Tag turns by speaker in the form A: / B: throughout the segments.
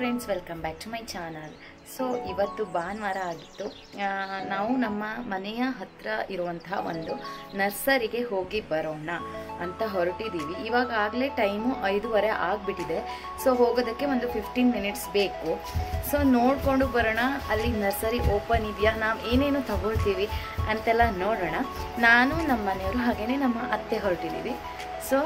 A: friends welcome back to my channel so ಇವತ್ತು ಭಾನುವಾರ ಆಗಿತ್ತು ಆ, ನಾವು ನಮ್ಮ ಮನೆಯ ಹತ್ರ ಇರುವಂತಹ ಒಂದು ನರ್ಸರಿಗೆ ಹೋಗಿ ಬರೋಣ ಅಂತ ಹೊರಟಿದ್ದೀವಿ ಇವಾಗ ಆಗಲೇ ಟೈಮು ಐದೂವರೆ ಆಗಿಬಿಟ್ಟಿದೆ ಸೊ ಹೋಗೋದಕ್ಕೆ ಒಂದು ಫಿಫ್ಟೀನ್ ಮಿನಿಟ್ಸ್ ಬೇಕು ಸೊ ನೋಡಿಕೊಂಡು ಬರೋಣ ಅಲ್ಲಿ ನರ್ಸರಿ ಓಪನ್ ಇದೆಯಾ ನಾವು ಏನೇನು ತಗೊಳ್ತೀವಿ ಅಂತೆಲ್ಲ ನೋಡೋಣ ನಾನು ನಮ್ಮ ಮನೆಯವರು ಹಾಗೆಯೇ ನಮ್ಮ ಅತ್ತೆ ಹೊರಟಿದ್ದೀವಿ ಸೊ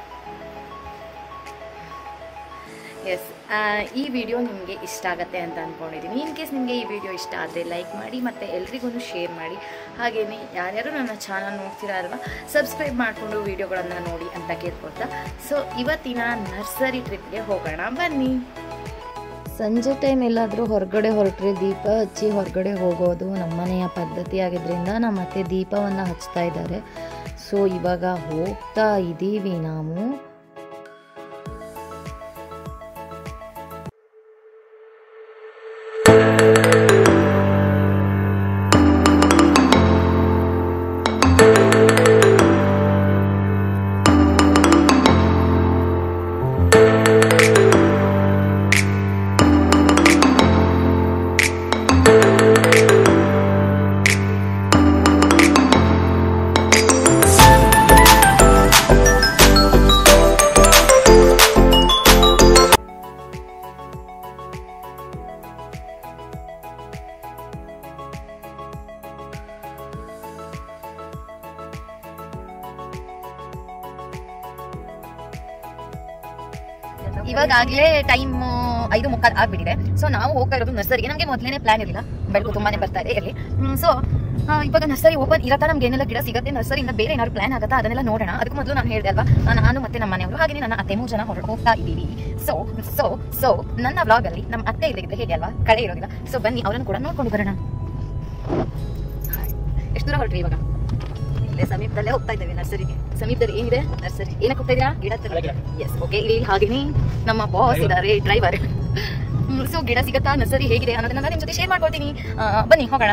A: ಎಸ್ ಈ ವಿಡಿಯೋ ನಿಮಗೆ ಇಷ್ಟ ಆಗುತ್ತೆ ಅಂತ ಅಂದ್ಕೊಂಡಿದ್ದೀನಿ ಇನ್ ಕೇಸ್ ನಿಮಗೆ ಈ ವಿಡಿಯೋ ಇಷ್ಟ ಆದರೆ ಲೈಕ್ ಮಾಡಿ ಮತ್ತು ಎಲ್ರಿಗೂ ಶೇರ್ ಮಾಡಿ ಹಾಗೆಯೇ ಯಾರ್ಯಾರು ನನ್ನ ಚಾನಲ್ ನೋಡ್ತೀರಾ ಅಲ್ವಾ ಸಬ್ಸ್ಕ್ರೈಬ್ ಮಾಡಿಕೊಂಡು ವಿಡಿಯೋಗಳನ್ನು ನೋಡಿ ಅಂತ ಕೇಳ್ಕೊಳ್ತಾ ಸೊ ಇವತ್ತಿನ ನರ್ಸರಿ ಟ್ರಿಪ್ಗೆ ಹೋಗೋಣ ಬನ್ನಿ
B: ಸಂಜೆ ಟೈಮ್ ಎಲ್ಲಾದರೂ ಹೊರಗಡೆ ಹೊರಟ್ರೆ ದೀಪ ಹಚ್ಚಿ ಹೊರಗಡೆ ಹೋಗೋದು ನಮ್ಮನೆಯ ಪದ್ಧತಿ ಆಗಿದ್ದರಿಂದ ನಮ್ಮ ಅತ್ತೆ ದೀಪವನ್ನು ಹಚ್ತಾ ಇದ್ದಾರೆ ಸೊ ಇವಾಗ ಹೋಗ್ತಾ ಇದ್ದೀವಿ ನಾವು
A: ಇವಾಗಲೇ ಟೈಮ್ ಐದು ಮುಕ್ಕಾಲು ಆಗ್ಬಿಟ್ಟಿದೆ ಸೊ ನಾವು ಹೋಗ್ತಾ ಇರೋದು ನರ್ಸರಿಗೆ ನಮಗೆ ಮೊದಲೇ ಪ್ಲಾನ್ ಇರಲಿಲ್ಲ ಬೆಳಕು ತುಂಬಾನೇ ಬರ್ತಾ ಇದೆ ಇರಲಿ ಸೊ ಇವಾಗ ನರ್ಸರಿ ಓಪನ್ ಇರತ್ತಾ ನಮ್ಗೆ ಏನೆಲ್ಲ ಗಿಡ ಸಿಗುತ್ತೆ ನರ್ಸರಿಯಿಂದ ಬೇರೆ ಏನಾದ್ರು ಪ್ಲಾನ್ ಆಗುತ್ತಾ ಅದನ್ನೆಲ್ಲ ನೋಡೋಣ ಅದಕ್ಕೆ ಮೊದಲು ನಾನು ಹೇಳಿದೆ ಅಲ್ವಾ ನಾನು ಮತ್ತೆ ನಮ್ಮ ಮನೆಯವರು ಹಾಗೆ ನನ್ನ ಅತ್ತೆ ಮೂರು ಜನ ಹೊರ ಹೋಗ್ತಾ ಇದ್ದೀವಿ ಸೊ ಸೊ ಸೊ ನನ್ನ ವ್ಲಾಗ್ ಅಲ್ಲಿ ನಮ್ಮ ಅತ್ತೆ ಇಲ್ಲದಿದ್ರೆ ಹೇಗೆ ಅಲ್ವಾ ಕಳೆ ಇರೋದಿಲ್ಲ ಸೊ ಬನ್ನಿ ಅವರನ್ನು ಕೂಡ ನೋಡ್ಕೊಂಡು ಬರೋಣ ಎಷ್ಟು ದೂರ ಹೊರಟ್ರಿ ಇವಾಗ
C: ಇಲ್ಲೇ ಸಮೀಪದಲ್ಲೇ ಹೋಗ್ತಾ ಇದ್ದೇವೆ ನರ್ಸರಿಗೆ
A: ಸಮೀಪದಲ್ಲಿ ಏನಿದೆ
C: ನರ್ಸರಿ
A: ಏನಕ್ಕೆ ಹೋಗ್ತಾ ಇದ್ದೀರಾ
C: ಗಿಡ ತರಲಿಕ್ಕೆ
A: ಎಸ್ ಓಕೆ ಇಲ್ಲಿ ಹಾಗೇನೆ ನಮ್ಮ ಬಾಸ್ ಇದ್ದಾರೆ ಡ್ರೈವರ್ ಸೊ ಗಿಡ ಸಿಗತ್ತಾ ನರ್ಸರಿ ಹೇಗಿದೆ ಅನ್ನೋದನ್ನ ನಿಮ್ ಜೊತೆ ಶೇರ್ ಮಾಡ್ಕೊಳ್ತೀನಿ ಆ, ಬನ್ನಿ ಹೋಗೋಣ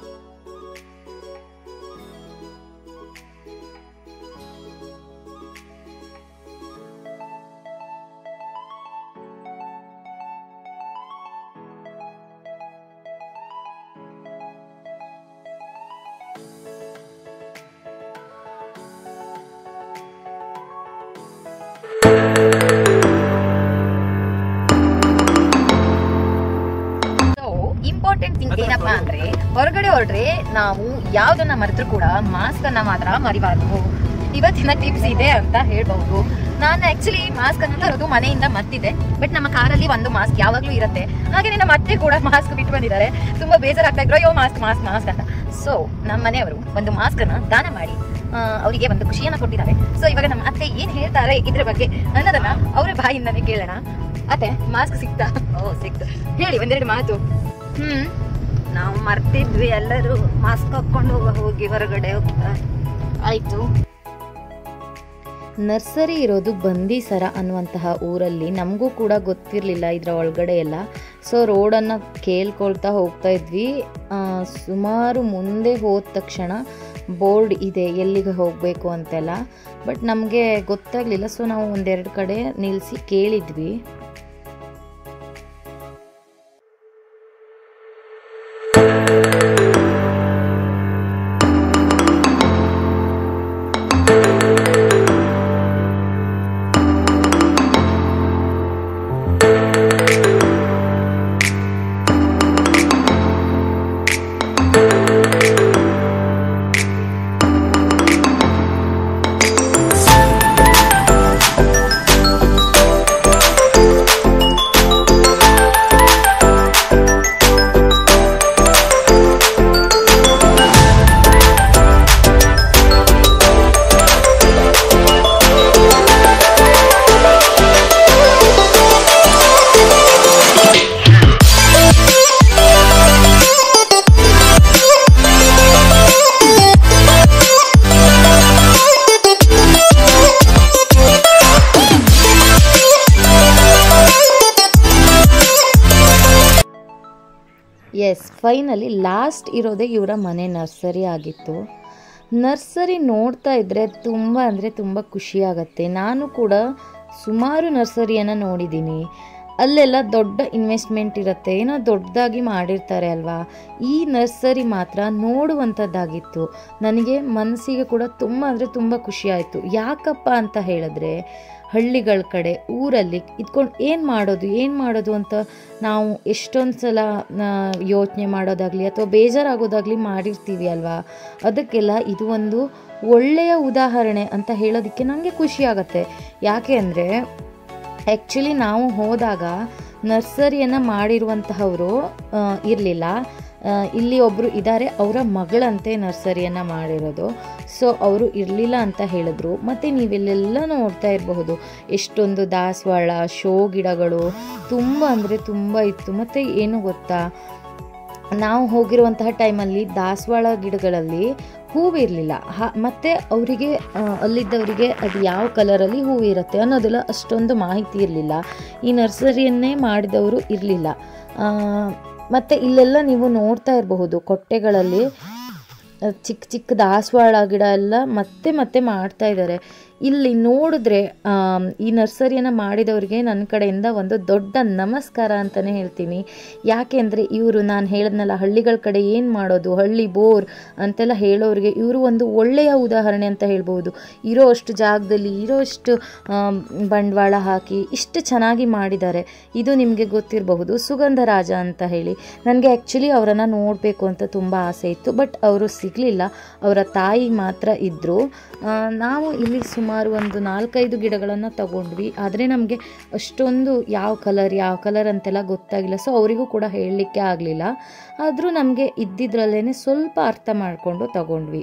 A: ಸೊ ಇಂಪಾರ್ಟೆಂಟ್ ಥಿಂಗ್ ಏನಪ್ಪಾ ಅಂದ್ರೆ ಹೊರಗಡೆ ಹೊರಡ್ರೆ ನಾವು ಯಾವ್ದನ್ನ ಮರೆದ್ರು ಕೂಡ ಮಾಸ್ಕ್ ಅನ್ನ ಮಾತ್ರ ಮರಿಬಾರ್ದು ಇವತ್ತಿನ ಟಿಪ್ಸ್ ಇದೆ ಅಂತ ಹೇಳ್ಬಹುದು ನಾನು ಆಕ್ಚುಲಿ ಮಾಸ್ಕ್ ಅನ್ನ ತರೋದು ಮನೆಯಿಂದ ಮತ್ತಿದ್ದೆ ಬಟ್ ನಮ್ಮ ಕಾರಲ್ಲಿ ಒಂದು ಮಾಸ್ಕ್ ಯಾವಾಗ್ಲೂ ಇರುತ್ತೆ ಹಾಗೆ ನಮ್ಮ ಅತ್ತೆ ಕೂಡ ಮಾಸ್ಕ್ ಬಿಟ್ಟು ಬಂದಿದ್ದಾರೆ ತುಂಬಾ ಬೇಜಾರಾಗ್ತಾ ಇದ್ರು ಅಯ್ಯೋ ಮಾಸ್ಕ್ ಮಾಸ್ಕ್ ಮಾಸ್ಕ್ ಅಂತ ಸೊ ನಮ್ಮ ಮನೆಯವರು ಒಂದು ಮಾಸ್ಕ್ ಅನ್ನ ದಾನ ಮಾಡಿ ಆ, ಅವರಿಗೆ ಒಂದು ಖುಷಿಯನ್ನ ಕೊಟ್ಟಿದ್ದಾರೆ ಸೊ ಇವಾಗ ನಮ್ಮ ಅತ್ತೆ ಏನ್ ಹೇಳ್ತಾರೆ ಇದ್ರ ಬಗ್ಗೆ ಅನ್ನೋದನ್ನ ಅವರ ಬಾಯಿಂದನೇ ಕೇಳೋಣ ಅತ್ತೆ ಮಾಸ್ಕ್ ಸಿಗ್ತಾ
C: ಓ ಸಿಕ್ತು
A: ಹೇಳಿ ಒಂದೆರಡು ಮಾತು ಹ್ಮ್
C: ನಾವು ಮರ್ತಿದ್ವಿ ಎಲ್ಲರೂ ಮಾಸ್ಕ್ ಹಾಕೊಂಡು ಹೋಗ ಹೋಗಿ ಹೊರಗಡೆ ಹೋಗ್ತಾ
A: ಆಯ್ತು
B: ನರ್ಸರಿ ಇರೋದು ಬಂದೀಸರ ಅನ್ನುವಂತಹ ಊರಲ್ಲಿ ನಮಗೂ ಕೂಡ ಗೊತ್ತಿರಲಿಲ್ಲ ಇದರ ಒಳಗಡೆ ಎಲ್ಲ ಸೊ ರೋಡನ್ನು ಕೇಳ್ಕೊಳ್ತಾ ಹೋಗ್ತಾ ಇದ್ವಿ ಆ, ಸುಮಾರು ಮುಂದೆ ಹೋದ ತಕ್ಷಣ ಬೋರ್ಡ್ ಇದೆ ಎಲ್ಲಿಗೆ ಹೋಗಬೇಕು ಅಂತೆಲ್ಲ ಬಟ್ ನಮಗೆ ಗೊತ್ತಾಗಲಿಲ್ಲ ಸೊ ನಾವು ಒಂದೆರಡು ಕಡೆ ನಿಲ್ಲಿಸಿ ಕೇಳಿದ್ವಿ ಎಸ್ ಫೈನಲಿ ಲಾಸ್ಟ್ ಇರೋದೇ ಇವರ ಮನೆ ನರ್ಸರಿ ಆಗಿತ್ತು ನರ್ಸರಿ ನೋಡ್ತಾ ಇದ್ದರೆ ತುಂಬ ಅಂದರೆ ತುಂಬ ಖುಷಿಯಾಗತ್ತೆ ನಾನು ಕೂಡ ಸುಮಾರು ನರ್ಸರಿಯನ್ನು ನೋಡಿದ್ದೀನಿ ಅಲ್ಲೆಲ್ಲ ದೊಡ್ಡ ಇನ್ವೆಸ್ಟ್ಮೆಂಟ್ ಇರುತ್ತೆ ಏನೋ ದೊಡ್ಡದಾಗಿ ಮಾಡಿರ್ತಾರೆ ಅಲ್ವಾ ಈ ನರ್ಸರಿ ಮಾತ್ರ ನೋಡುವಂಥದ್ದಾಗಿತ್ತು ನನಗೆ ಮನಸ್ಸಿಗೆ ಕೂಡ ತುಂಬ ಅಂದರೆ ತುಂಬ ಖುಷಿ ಆಯಿತು ಯಾಕಪ್ಪ ಅಂತ ಹೇಳಿದ್ರೆ ಹಳ್ಳಿಗಳ ಕಡೆ ಊರಲ್ಲಿ ಇದ್ಕೊಂಡು ಏನು ಮಾಡೋದು ಏನು ಮಾಡೋದು ಅಂತ ನಾವು ಎಷ್ಟೊಂದು ಸಲ ಯೋಚನೆ ಮಾಡೋದಾಗಲಿ ಅಥವಾ ಬೇಜಾರಾಗೋದಾಗಲಿ ಮಾಡಿರ್ತೀವಿ ಅಲ್ವಾ ಅದಕ್ಕೆಲ್ಲ ಇದು ಒಂದು ಒಳ್ಳೆಯ ಉದಾಹರಣೆ ಅಂತ ಹೇಳೋದಕ್ಕೆ ನನಗೆ ಖುಷಿ ಆಗುತ್ತೆ ಯಾಕೆ ಅಂದರೆ ಆ್ಯಕ್ಚುಲಿ ನಾವು ಹೋದಾಗ ನರ್ಸರಿಯನ್ನು ಮಾಡಿರುವಂತಹವರು ಇರಲಿಲ್ಲ ಇಲ್ಲಿ ಒಬ್ಬರು ಇದ್ದಾರೆ ಅವರ ಮಗಳಂತೆ ನರ್ಸರಿಯನ್ನು ಮಾಡಿರೋದು ಸೊ ಅವರು ಇರಲಿಲ್ಲ ಅಂತ ಹೇಳಿದ್ರು ಮತ್ತು ನೀವಿಲ್ಲೆಲ್ಲ ನೋಡ್ತಾ ಇರಬಹುದು ಎಷ್ಟೊಂದು ದಾಸವಾಳ ಶೋ ಗಿಡಗಳು ತುಂಬ ಅಂದರೆ ತುಂಬ ಇತ್ತು ಮತ್ತು ಏನು ಗೊತ್ತಾ ನಾವು ಹೋಗಿರುವಂತಹ ಟೈಮಲ್ಲಿ ದಾಸವಾಳ ಗಿಡಗಳಲ್ಲಿ ಹೂವಿರಲಿಲ್ಲ ಹ ಮತ್ತು ಅವರಿಗೆ ಅಲ್ಲಿದ್ದವರಿಗೆ ಅದು ಯಾವ ಕಲರಲ್ಲಿ ಹೂವು ಇರುತ್ತೆ ಅನ್ನೋದೆಲ್ಲ ಅಷ್ಟೊಂದು ಮಾಹಿತಿ ಇರಲಿಲ್ಲ ಈ ನರ್ಸರಿಯನ್ನೇ ಮಾಡಿದವರು ಇರಲಿಲ್ಲ ಮತ್ತು ಇಲ್ಲೆಲ್ಲ ನೀವು ನೋಡ್ತಾ ಇರಬಹುದು ಕೊಟ್ಟೆಗಳಲ್ಲಿ ಚಿಕ್ಕ ಚಿಕ್ಕ ದಾಸವಾಳ ಗಿಡ ಎಲ್ಲ ಮತ್ತೆ ಮತ್ತೆ ಮಾಡ್ತಾ ಇದ್ದಾರೆ ಇಲ್ಲಿ ನೋಡಿದ್ರೆ ಈ ನರ್ಸರಿಯನ್ನು ಮಾಡಿದವರಿಗೆ ನನ್ನ ಕಡೆಯಿಂದ ಒಂದು ದೊಡ್ಡ ನಮಸ್ಕಾರ ಅಂತಲೇ ಹೇಳ್ತೀನಿ ಯಾಕೆಂದರೆ ಇವರು ನಾನು ಹೇಳಿದ್ನಲ್ಲ ಹಳ್ಳಿಗಳ ಕಡೆ ಏನು ಮಾಡೋದು ಹಳ್ಳಿ ಬೋರ್ ಅಂತೆಲ್ಲ ಹೇಳೋರಿಗೆ ಇವರು ಒಂದು ಒಳ್ಳೆಯ ಉದಾಹರಣೆ ಅಂತ ಹೇಳ್ಬೋದು ಇರೋ ಅಷ್ಟು ಜಾಗದಲ್ಲಿ ಇರೋ ಅಷ್ಟು ಬಂಡವಾಳ ಹಾಕಿ ಇಷ್ಟು ಚೆನ್ನಾಗಿ ಮಾಡಿದ್ದಾರೆ ಇದು ನಿಮಗೆ ಗೊತ್ತಿರಬಹುದು ಸುಗಂಧ ರಾಜ ಅಂತ ಹೇಳಿ ನನಗೆ ಆ್ಯಕ್ಚುಲಿ ಅವರನ್ನು ನೋಡಬೇಕು ಅಂತ ತುಂಬ ಆಸೆ ಇತ್ತು ಬಟ್ ಅವರು ಸಿಗಲಿಲ್ಲ ಅವರ ತಾಯಿ ಮಾತ್ರ ಇದ್ದರು ನಾವು ಇಲ್ಲಿ ಸುಮಾರು ಒಂದು ನಾಲ್ಕೈದು ಗಿಡಗಳನ್ನು ತಗೊಂಡ್ವಿ ಆದರೆ ನಮಗೆ ಅಷ್ಟೊಂದು ಯಾವ ಕಲರ್ ಯಾವ ಕಲರ್ ಅಂತೆಲ್ಲ ಗೊತ್ತಾಗಿಲ್ಲ ಸೊ ಅವರಿಗೂ ಕೂಡ ಹೇಳಲಿಕ್ಕೆ ಆಗಲಿಲ್ಲ ಆದರೂ ನಮಗೆ ಇದ್ದಿದ್ರಲ್ಲೇ ಸ್ವಲ್ಪ ಅರ್ಥ ಮಾಡಿಕೊಂಡು ತಗೊಂಡ್ವಿ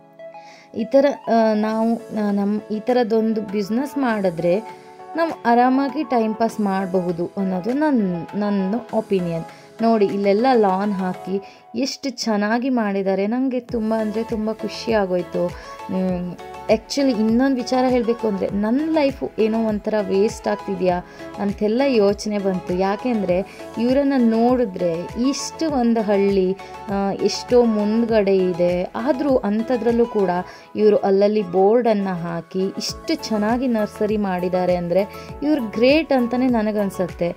B: ಈ ಥರ ನಾವು ನಮ್ಮ ಈ ಥರದೊಂದು ಬಿಸ್ನೆಸ್ ಮಾಡಿದ್ರೆ ನಾವು ಆರಾಮಾಗಿ ಟೈಮ್ ಪಾಸ್ ಮಾಡಬಹುದು ಅನ್ನೋದು ನನ್ನ ನನ್ನ ಒಪಿನಿಯನ್ ನೋಡಿ ಇಲ್ಲೆಲ್ಲ ಲಾನ್ ಹಾಕಿ ಎಷ್ಟು ಚೆನ್ನಾಗಿ ಮಾಡಿದ್ದಾರೆ ನನಗೆ ತುಂಬ ಅಂದರೆ ತುಂಬ ಖುಷಿ ಆಗೋಯ್ತು ಆ್ಯಕ್ಚುಲಿ ಇನ್ನೊಂದು ವಿಚಾರ ಹೇಳಬೇಕು ಅಂದರೆ ನನ್ನ ಲೈಫು ಏನೋ ಒಂಥರ ವೇಸ್ಟ್ ಆಗ್ತಿದೆಯಾ ಅಂತೆಲ್ಲ ಯೋಚನೆ ಬಂತು ಯಾಕೆಂದರೆ ಇವರನ್ನು ನೋಡಿದ್ರೆ ಇಷ್ಟು ಒಂದು ಹಳ್ಳಿ ಎಷ್ಟೋ ಮುಂದ್ಗಡೆ ಇದೆ ಆದರೂ ಅಂಥದ್ರಲ್ಲೂ ಕೂಡ ಇವರು ಅಲ್ಲಲ್ಲಿ ಬೋರ್ಡನ್ನು ಹಾಕಿ ಇಷ್ಟು ಚೆನ್ನಾಗಿ ನರ್ಸರಿ ಮಾಡಿದ್ದಾರೆ ಅಂದರೆ ಇವ್ರು ಗ್ರೇಟ್ ಅಂತಲೇ ನನಗನ್ಸುತ್ತೆ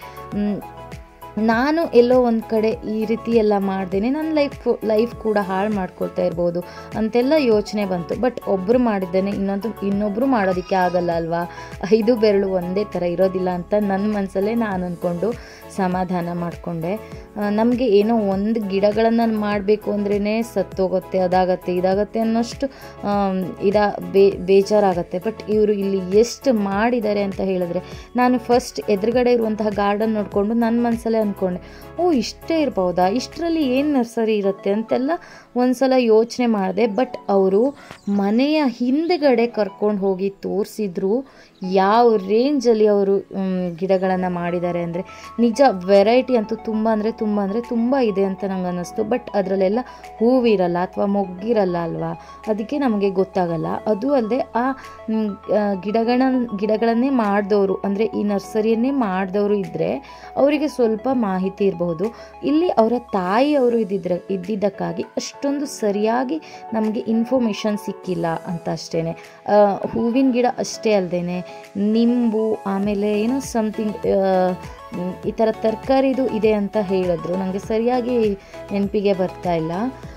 B: ನಾನು ಎಲ್ಲೋ ಒಂದು ಕಡೆ ಈ ರೀತಿ ಎಲ್ಲ ಮಾಡ್ದೇನೆ ನನ್ನ ಲೈಫ್ ಲೈಫ್ ಕೂಡ ಹಾಳು ಮಾಡ್ಕೊಳ್ತಾ ಇರ್ಬೋದು ಅಂತೆಲ್ಲ ಯೋಚನೆ ಬಂತು ಬಟ್ ಒಬ್ಬರು ಮಾಡಿದ್ದೇನೆ ಇನ್ನೊಂದು ಇನ್ನೊಬ್ಬರು ಮಾಡೋದಕ್ಕೆ ಆಗಲ್ಲ ಅಲ್ವಾ ಐದು ಬೆರಳು ಒಂದೇ ಥರ ಇರೋದಿಲ್ಲ ಅಂತ ನನ್ನ ಮನಸ್ಸಲ್ಲೇ ನಾನು ಅಂದ್ಕೊಂಡು ಸಮಾಧಾನ ಮಾಡಿಕೊಂಡೆ ನಮಗೆ ಏನೋ ಒಂದು ಗಿಡಗಳನ್ನು ಮಾಡಬೇಕು ಅಂದ್ರೇ ಸತ್ತೋಗುತ್ತೆ ಅದಾಗತ್ತೆ ಇದಾಗತ್ತೆ ಅನ್ನೋಷ್ಟು ಇದಾ ಬೇ ಬೇಜಾರಾಗತ್ತೆ ಬಟ್ ಇವರು ಇಲ್ಲಿ ಎಷ್ಟು ಮಾಡಿದ್ದಾರೆ ಅಂತ ಹೇಳಿದ್ರೆ ನಾನು ಫಸ್ಟ್ ಎದುರುಗಡೆ ಇರುವಂತಹ ಗಾರ್ಡನ್ ನೋಡಿಕೊಂಡು ನನ್ನ ಮನಸ್ಸಲ್ಲೇ ಅಂದ್ಕೊಂಡೆ ಓ ಇಷ್ಟೇ ಇರ್ಬೋದಾ ಇಷ್ಟರಲ್ಲಿ ಏನು ನರ್ಸರಿ ಇರುತ್ತೆ ಅಂತೆಲ್ಲ ಒಂದ್ಸಲ ಯೋಚನೆ ಮಾಡಿದೆ ಬಟ್ ಅವರು ಮನೆಯ ಹಿಂದೆಗಡೆ ಕರ್ಕೊಂಡು ಹೋಗಿ ತೋರಿಸಿದ್ರು ಯಾವ ರೇಂಜಲ್ಲಿ ಅವರು ಗಿಡಗಳನ್ನು ಮಾಡಿದ್ದಾರೆ ಅಂದರೆ ನಿಜ ವೆರೈಟಿ ಅಂತೂ ತುಂಬ ಅಂದರೆ ತುಂಬ ಅಂದರೆ ತುಂಬ ಇದೆ ಅಂತ ನಂಗೆ ಅನ್ನಿಸ್ತು ಬಟ್ ಅದರಲ್ಲೆಲ್ಲ ಹೂವಿರಲ್ಲ ಅಥವಾ ಮೊಗ್ಗಿರಲ್ಲ ಅಲ್ವಾ ಅದಕ್ಕೆ ನಮಗೆ ಗೊತ್ತಾಗಲ್ಲ ಅದು ಅಲ್ಲದೆ ಆ ಗಿಡಗಳ ಗಿಡಗಳನ್ನೇ ಮಾಡಿದವರು ಅಂದರೆ ಈ ನರ್ಸರಿಯನ್ನೇ ಮಾಡಿದವರು ಇದ್ದರೆ ಅವರಿಗೆ ಸ್ವಲ್ಪ ಮಾಹಿತಿ ಇರಬಹುದು ಇಲ್ಲಿ ಅವರ ತಾಯಿಯವರು ಇದ್ದಿದ್ರೆ ಇದ್ದಿದ್ದಕ್ಕಾಗಿ ಅಷ್ಟೊಂದು ಸರಿಯಾಗಿ ನಮಗೆ ಇನ್ಫಾರ್ಮೇಷನ್ ಸಿಕ್ಕಿಲ್ಲ ಅಂತ ಅಷ್ಟೇ ಹೂವಿನ ಗಿಡ ಅಷ್ಟೇ ಅಲ್ಲದೆ ನಿಂಬು ಆಮೇಲೆ ಏನೋ ಸಮಥಿಂಗ್ ಈ ಥರ ತರಕಾರಿದು ಇದೆ ಅಂತ ಹೇಳಿದ್ರು ನನಗೆ ಸರಿಯಾಗಿ ನೆನಪಿಗೆ ಬರ್ತಾ ಇಲ್ಲ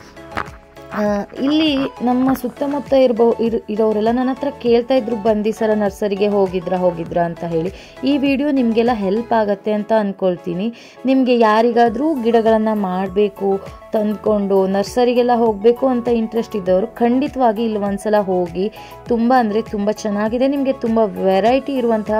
B: ಇಲ್ಲಿ ನಮ್ಮ ಸುತ್ತಮುತ್ತ ಇರ್ಬೋ ಇರ್ ಇರೋರೆಲ್ಲ ನನ್ನ ಹತ್ರ ಕೇಳ್ತಾ ಇದ್ರು ಬಂದಿ ಸರ ನರ್ಸರಿಗೆ ಹೋಗಿದ್ರಾ ಹೋಗಿದ್ರಾ ಅಂತ ಹೇಳಿ ಈ ವಿಡಿಯೋ ನಿಮಗೆಲ್ಲ ಹೆಲ್ಪ್ ಆಗುತ್ತೆ ಅಂತ ಅಂದ್ಕೊಳ್ತೀನಿ ನಿಮಗೆ ಯಾರಿಗಾದರೂ ಗಿಡಗಳನ್ನು ಮಾಡಬೇಕು ತಂದ್ಕೊಂಡು ನರ್ಸರಿಗೆಲ್ಲ ಹೋಗಬೇಕು ಅಂತ ಇಂಟ್ರೆಸ್ಟ್ ಇದ್ದವರು ಖಂಡಿತವಾಗಿ ಇಲ್ಲಿ ಒಂದ್ಸಲ ಹೋಗಿ ತುಂಬ ಅಂದರೆ ತುಂಬ ಚೆನ್ನಾಗಿದೆ ನಿಮಗೆ ತುಂಬ ವೆರೈಟಿ ಇರುವಂತಹ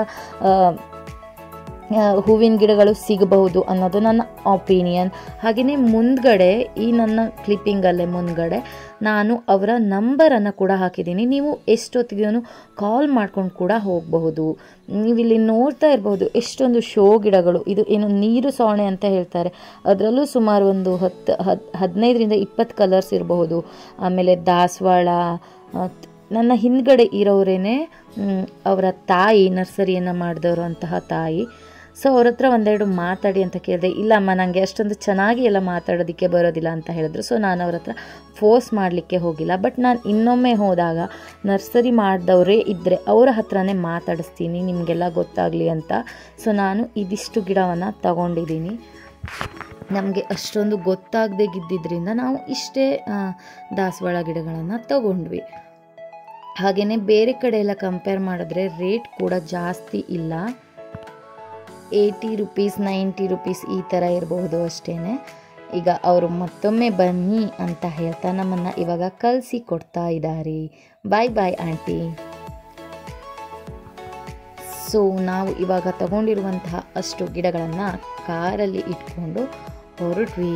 B: ಹೂವಿನ ಗಿಡಗಳು ಸಿಗಬಹುದು ಅನ್ನೋದು ನನ್ನ ಒಪಿನಿಯನ್ ಹಾಗೆಯೇ ಮುಂದ್ಗಡೆ ಈ ನನ್ನ ಕ್ಲಿಪ್ಪಿಂಗಲ್ಲೇ ಮುಂದ್ಗಡೆ ನಾನು ಅವರ ನಂಬರನ್ನು ಕೂಡ ಹಾಕಿದ್ದೀನಿ ನೀವು ಎಷ್ಟೊತ್ತಿಗೂ ಕಾಲ್ ಮಾಡ್ಕೊಂಡು ಕೂಡ ಹೋಗಬಹುದು ನೀವಿಲ್ಲಿ ನೋಡ್ತಾ ಇರಬಹುದು ಎಷ್ಟೊಂದು ಶೋ ಗಿಡಗಳು ಇದು ಏನು ನೀರು ಸೋಣೆ ಅಂತ ಹೇಳ್ತಾರೆ ಅದರಲ್ಲೂ ಸುಮಾರು ಒಂದು ಹತ್ತು ಹದ್ ಹದಿನೈದರಿಂದ ಇಪ್ಪತ್ತು ಕಲರ್ಸ್ ಇರಬಹುದು ಆಮೇಲೆ ದಾಸವಾಳ ನನ್ನ ಹಿಂದ್ಗಡೆ ಇರೋರೇನೆ ಅವರ ತಾಯಿ ನರ್ಸರಿಯನ್ನು ಮಾಡಿದವರು ಅಂತಹ ತಾಯಿ ಸೊ ಅವ್ರ ಹತ್ರ ಒಂದೆರಡು ಮಾತಾಡಿ ಅಂತ ಕೇಳಿದೆ ಇಲ್ಲಮ್ಮ ನನಗೆ ಅಷ್ಟೊಂದು ಚೆನ್ನಾಗಿ ಎಲ್ಲ ಮಾತಾಡೋದಕ್ಕೆ ಬರೋದಿಲ್ಲ ಅಂತ ಹೇಳಿದ್ರು ಸೊ ನಾನು ಅವ್ರ ಹತ್ರ ಫೋರ್ಸ್ ಮಾಡಲಿಕ್ಕೆ ಹೋಗಿಲ್ಲ ಬಟ್ ನಾನು ಇನ್ನೊಮ್ಮೆ ಹೋದಾಗ ನರ್ಸರಿ ಮಾಡಿದವರೇ ಇದ್ದರೆ ಅವರ ಹತ್ರನೇ ಮಾತಾಡಿಸ್ತೀನಿ ನಿಮಗೆಲ್ಲ ಗೊತ್ತಾಗಲಿ ಅಂತ ಸೊ ನಾನು ಇದಿಷ್ಟು ಗಿಡವನ್ನು ತಗೊಂಡಿದ್ದೀನಿ ನಮಗೆ ಅಷ್ಟೊಂದು ಗೊತ್ತಾಗದೇ ಇದ್ದಿದ್ದರಿಂದ ನಾವು ಇಷ್ಟೇ ಆ, ದಾಸವಾಳ ಗಿಡಗಳನ್ನು ತಗೊಂಡ್ವಿ ಹಾಗೆಯೇ ಬೇರೆ ಕಡೆ ಎಲ್ಲ ಕಂಪೇರ್ ಮಾಡಿದ್ರೆ ರೇಟ್ ಕೂಡ ಜಾಸ್ತಿ ಇಲ್ಲ ಏಯ್ಟಿ ರುಪೀಸ್ ನೈಂಟಿ ರುಪೀಸ್ ಈ ಥರ ಇರಬಹುದು ಅಷ್ಟೇ ಈಗ ಅವರು ಮತ್ತೊಮ್ಮೆ ಬನ್ನಿ ಅಂತ ಹೇಳ್ತಾ ನಮ್ಮನ್ನು ಇವಾಗ ಕಳಿಸಿ ಕೊಡ್ತಾ ಇದ್ದಾರೆ ಬಾಯ್ ಬಾಯ್ ಆಂಟಿ ಸೊ ನಾವು ಇವಾಗ ತಗೊಂಡಿರುವಂತಹ ಅಷ್ಟು ಗಿಡಗಳನ್ನು ಕಾರಲ್ಲಿ ಇಟ್ಕೊಂಡು ಹೊರಟ್ವಿ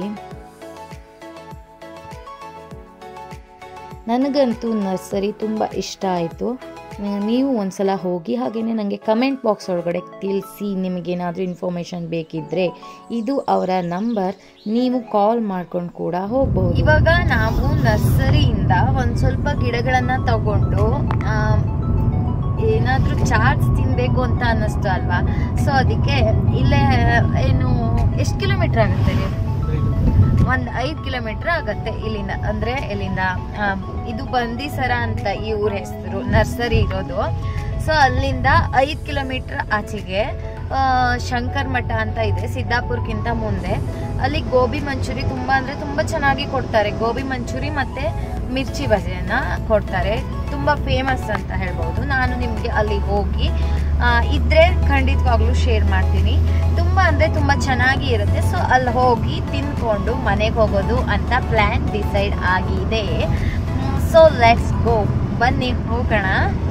B: ನನಗಂತೂ ನರ್ಸರಿ ತುಂಬ ಇಷ್ಟ ಆಯಿತು ನೀವು ಒಂದ್ಸಲ ಹೋಗಿ ಹಾಗೆಯೇ ನನಗೆ ಕಮೆಂಟ್ ಬಾಕ್ಸ್ ಒಳಗಡೆ ತಿಳಿಸಿ ನಿಮಗೇನಾದರೂ ಇನ್ಫಾರ್ಮೇಷನ್ ಬೇಕಿದ್ದರೆ ಇದು ಅವರ ನಂಬರ್ ನೀವು ಕಾಲ್ ಮಾಡ್ಕೊಂಡು ಕೂಡ ಹೋಗ್ಬೋದು
A: ಇವಾಗ ನಾವು ನರ್ಸರಿಯಿಂದ ಒಂದ್ ಸ್ವಲ್ಪ ಗಿಡಗಳನ್ನ ತಗೊಂಡು ಆ, ಏನಾದ್ರೂ ಚಾಟ್ಸ್ ತಿನ್ಬೇಕು ಅಂತ ಅನ್ನಿಸ್ತು ಅಲ್ವಾ ಸೊ ಅದಕ್ಕೆ ಇಲ್ಲೇ ಏನು ಎಷ್ಟು ಕಿಲೋಮೀಟರ್ ಆಗುತ್ತೆ ರೀ ಒಂದ್ ಐದ್ ಕಿಲೋಮೀಟರ್ ಆಗತ್ತೆ ಇಲ್ಲಿಂದ ಅಂದ್ರೆ ಇಲ್ಲಿಂದ ಆ, ಇದು ಬಂದೀಸರ ಅಂತ ಈ ಊರ ಹೆಸರು ನರ್ಸರಿ ಇರೋದು ಸೊ ಅಲ್ಲಿಂದ ಐದ್ ಕಿಲೋಮೀಟರ್ ಆಚೆಗೆ ಆ, ಶಂಕರ್ ಮಠ ಅಂತ ಇದೆ ಸಿದ್ದಾಪುರ್ಕ್ಕಿಂತ ಮುಂದೆ ಅಲ್ಲಿ ಗೋಬಿ ಮಂಚೂರಿ ತುಂಬಾ ಅಂದ್ರೆ ತುಂಬಾ ಚೆನ್ನಾಗಿ ಕೊಡ್ತಾರೆ ಗೋಬಿ ಮಂಚೂರಿ ಮತ್ತೆ ಮಿರ್ಚಿ ಬಜೆಯನ್ನ ಕೊಡ್ತಾರೆ ತುಂಬಾ ಫೇಮಸ್ ಅಂತ ಹೇಳ್ಬೋದು ನಾನು ನಿಮ್ಗೆ ಅಲ್ಲಿ ಹೋಗಿ ಆ, ಇದ್ರೆ ಖಂಡಿತವಾಗ್ಲೂ ಶೇರ್ ಮಾಡ್ತೀನಿ ತುಂಬಾ ಅಂದ್ರೆ ತುಂಬಾ ಚೆನ್ನಾಗಿ ಇರುತ್ತೆ ಸೊ ಅಲ್ಲಿ ಹೋಗಿ ತಿನ್ಕೊಂಡು ಮನೆಗೆ ಹೋಗೋದು ಅಂತ ಪ್ಲಾನ್ ಡಿಸೈಡ್ ಆಗಿದೆ ಸೊ ಲೆಟ್ಸ್ ಗೋ ಬನ್ನಿ ಹೋಗೋಣ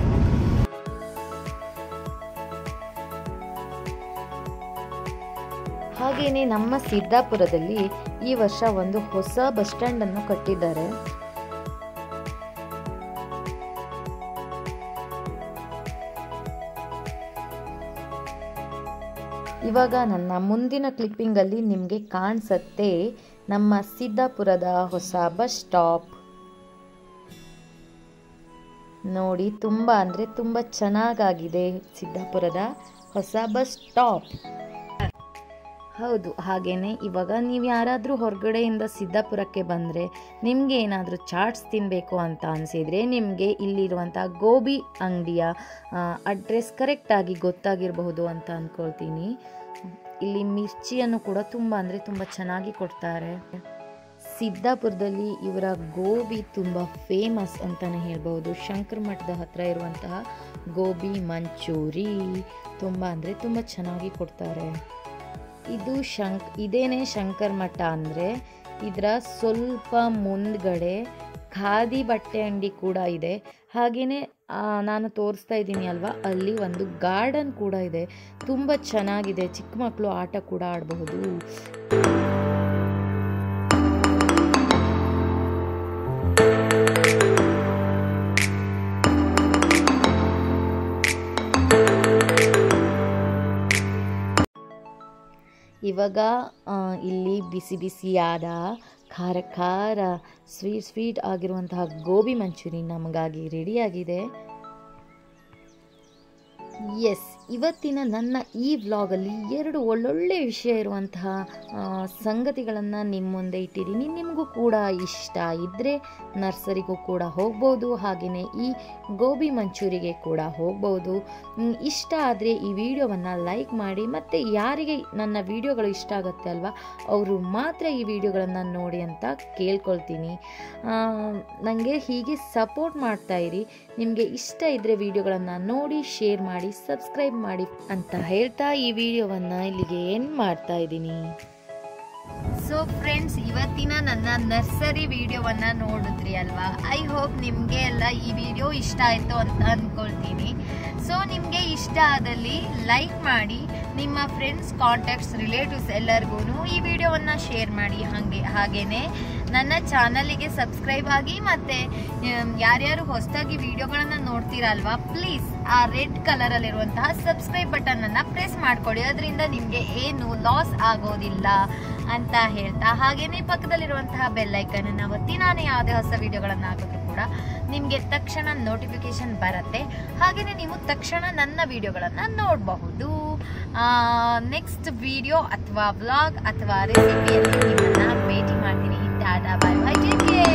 B: ಹಾಗೆಯೇ ನಮ್ಮ ಸಿದ್ದಾಪುರದಲ್ಲಿ ಈ ವರ್ಷ ಒಂದು ಹೊಸ ಬಸ್ ಸ್ಟ್ಯಾಂಡ್ ಅನ್ನು ಕಟ್ಟಿದ್ದಾರೆ ಇವಾಗ ನನ್ನ ಮುಂದಿನ ಕ್ಲಿಪ್ಪಿಂಗಲ್ಲಿ ನಿಮಗೆ ಕಾಣಿಸತ್ತೆ ನಮ್ಮ ಸಿದ್ದಾಪುರದ ಹೊಸ ಬಸ್ ಸ್ಟಾಪ್ ನೋಡಿ ತುಂಬ ಅಂದರೆ ತುಂಬ ಚೆನ್ನಾಗಾಗಿದೆ ಸಿದ್ದಾಪುರದ ಹೊಸ ಬಸ್ ಸ್ಟಾಪ್ ಹೌದು ಹಾಗೇನೆ ಇವಾಗ ನೀವು ಯಾರಾದರೂ ಹೊರಗಡೆಯಿಂದ ಸಿದ್ದಾಪುರಕ್ಕೆ ಬಂದರೆ ನಿಮಗೆ ಏನಾದರೂ ಚಾಟ್ಸ್ ತಿನ್ನಬೇಕು ಅಂತ ಅನಿಸಿದರೆ ನಿಮಗೆ ಇಲ್ಲಿರುವಂಥ ಗೋಬಿ ಅಂಗಡಿಯ ಅಡ್ರೆಸ್ ಕರೆಕ್ಟಾಗಿ ಗೊತ್ತಾಗಿರಬಹುದು ಅಂತ ಅಂದ್ಕೊಳ್ತೀನಿ ಇಲ್ಲಿ ಮಿರ್ಚಿಯನ್ನು ಕೂಡ ತುಂಬ ಅಂದರೆ ತುಂಬ ಚೆನ್ನಾಗಿ ಕೊಡ್ತಾರೆ ಸಿದ್ದಾಪುರದಲ್ಲಿ ಇವರ ಗೋಬಿ ತುಂಬ ಫೇಮಸ್ ಅಂತಲೇ ಹೇಳ್ಬೋದು ಶಂಕರ ಮಠದ ಹತ್ರ ಇರುವಂತಹ ಗೋಬಿ ಮಂಚೂರಿ ತುಂಬ ಅಂದರೆ ತುಂಬ ಚೆನ್ನಾಗಿ ಕೊಡ್ತಾರೆ ಇದು ಶಂಕ್ ಇದೇನೇ ಶಂಕರ್ ಮಠ ಅಂದರೆ ಇದರ ಸ್ವಲ್ಪ ಮುಂದ್ಗಡೆ ಖಾದಿ ಬಟ್ಟೆ ಅಂಗಡಿ ಕೂಡ ಇದೆ ಹಾಗೆಯೇ ನಾನು ತೋರಿಸ್ತಾ ಇದ್ದೀನಿ ಅಲ್ವಾ ಅಲ್ಲಿ ಒಂದು ಗಾರ್ಡನ್ ಕೂಡ ಇದೆ ತುಂಬ ಚೆನ್ನಾಗಿದೆ ಚಿಕ್ಕ ಮಕ್ಕಳು ಆಟ ಕೂಡ ಆಡಬಹುದು ಇವಾಗ ಆ, ಇಲ್ಲಿ ಬಿಸಿ ಬಿಸಿಯಾದ ಖಾರ ಖಾರ ಸ್ವೀಟ್ ಸ್ವೀಟ್ ಆಗಿರುವಂತಹ ಗೋಬಿ ಮಂಚೂರಿ ನಮಗಾಗಿ ರೆಡಿಯಾಗಿದೆ ಎಸ್ ಇವತ್ತಿನ ನನ್ನ ಈ ವ್ಲಾಗಲ್ಲಿ ಎರಡು ಒಳ್ಳೊಳ್ಳೆ ವಿಷಯ ಇರುವಂತಹ ಸಂಗತಿಗಳನ್ನು ನಿಮ್ಮ ಮುಂದೆ ಇಟ್ಟಿದ್ದೀನಿ ನಿಮಗೂ ಕೂಡ ಇಷ್ಟ ಇದ್ದರೆ ನರ್ಸರಿಗೂ ಕೂಡ ಹೋಗ್ಬೋದು ಹಾಗೆಯೇ ಈ ಗೋಬಿ ಮಂಚೂರಿಗೆ ಕೂಡ ಹೋಗ್ಬೋದು ಮ್, ಇಷ್ಟ ಆದರೆ ಈ ವಿಡಿಯೋವನ್ನು ಲೈಕ್ ಮಾಡಿ ಮತ್ತು ಯಾರಿಗೆ ನನ್ನ ವಿಡಿಯೋಗಳು ಇಷ್ಟ ಆಗುತ್ತೆ ಅಲ್ವಾ ಅವರು ಮಾತ್ರ ಈ ವಿಡಿಯೋಗಳನ್ನು ನೋಡಿ ಅಂತ ಕೇಳ್ಕೊಳ್ತೀನಿ ನನಗೆ ಹೀಗೆ ಸಪೋರ್ಟ್ ಮಾಡ್ತಾ ಇರಿ ನಿಮಗೆ ಇಷ್ಟ ಇದ್ದರೆ ವಿಡಿಯೋಗಳನ್ನು ನೋಡಿ ಶೇರ್ ಮಾಡಿ ಸಬ್ಸ್ಕ್ರೈಬ್ ಮಾಡಿ ಅಂತ ಹೇಳ್ತಾ ಈ ವಿಡಿಯೋವನ್ನು ಇಲ್ಲಿಗೆ ಎಂಡ್ ಮಾಡ್ತಾ ಇದ್ದೀನಿ
A: ಸೊ ಫ್ರೆಂಡ್ಸ್ ಇವತ್ತಿನ ನನ್ನ ನರ್ಸರಿ ವಿಡಿಯೋವನ್ನ ನೋಡಿದ್ರಿ ಅಲ್ವಾ ಐ ಹೋಪ್ ನಿಮಗೆ ಎಲ್ಲ ಈ ವಿಡಿಯೋ ಇಷ್ಟ ಆಯಿತು ಅಂತ ಅಂದ್ಕೊಳ್ತೀನಿ ಸೊ ನಿಮಗೆ ಇಷ್ಟ ಆದಲ್ಲಿ ಲೈಕ್ ಮಾಡಿ ನಿಮ್ಮ ಫ್ರೆಂಡ್ಸ್ ಕಾಂಟ್ಯಾಕ್ಟ್ಸ್ ರಿಲೇಟಿವ್ಸ್ ಎಲ್ಲರಿಗೂ ಈ ವಿಡಿಯೋವನ್ನು ಶೇರ್ ಮಾಡಿ ಹಾಗೆ ಹಾಗೇನೆ ನನ್ನ ಚಾನಲಿಗೆ ಸಬ್ಸ್ಕ್ರೈಬ್ ಆಗಿ ಮತ್ತೆ ಆಮ್, ಯಾರ್ಯಾರು ಹೊಸದಾಗಿ ವಿಡಿಯೋಗಳನ್ನ ನೋಡ್ತೀರಲ್ವಾ ಪ್ಲೀಸ್ ಆ ರೆಡ್ ಕಲರ್ ಅಲ್ಲಿರುವಂತಹ ಸಬ್ಸ್ಕ್ರೈಬ್ ಬಟನ್ ಅನ್ನ ಪ್ರೆಸ್ ಮಾಡ್ಕೊಳ್ಳಿ ಅದರಿಂದ ನಿಮ್ಗೆ ಏನು ಲಾಸ್ ಆಗೋದಿಲ್ಲ ಅಂತ ಹೇಳ್ತಾ ಹಾಗೇನೆ ಪಕ್ಕದಲ್ಲಿರುವಂತಹ ಬೆಲ್ ಐಕನ್ ಅನ್ನ ಒತ್ತಿ ನಾನು ಯಾವುದೇ ಹೊಸ ವಿಡಿಯೋಗಳನ್ನ ಹಾಕಿದ್ರು ಕೂಡ ನಿಮ್ಗೆ ತಕ್ಷಣ ನೋಟಿಫಿಕೇಶನ್ ಬರುತ್ತೆ ಹಾಗೇನೆ ನೀವು ತಕ್ಷಣ ನನ್ನ ವಿಡಿಯೋಗಳನ್ನ ನೋಡಬಹುದು ನೆಕ್ಸ್ಟ್ ವಿಡಿಯೋ ಅಥವಾ ವ್ಲಾಗ್ ಅಥವಾ ರೆಸಿಪಿಯಲ್ಲಿ ನಿಮ್ಮನ್ನ ಭೇಟಿ ಮಾಡ್ತೀನಿ tata bye bye take care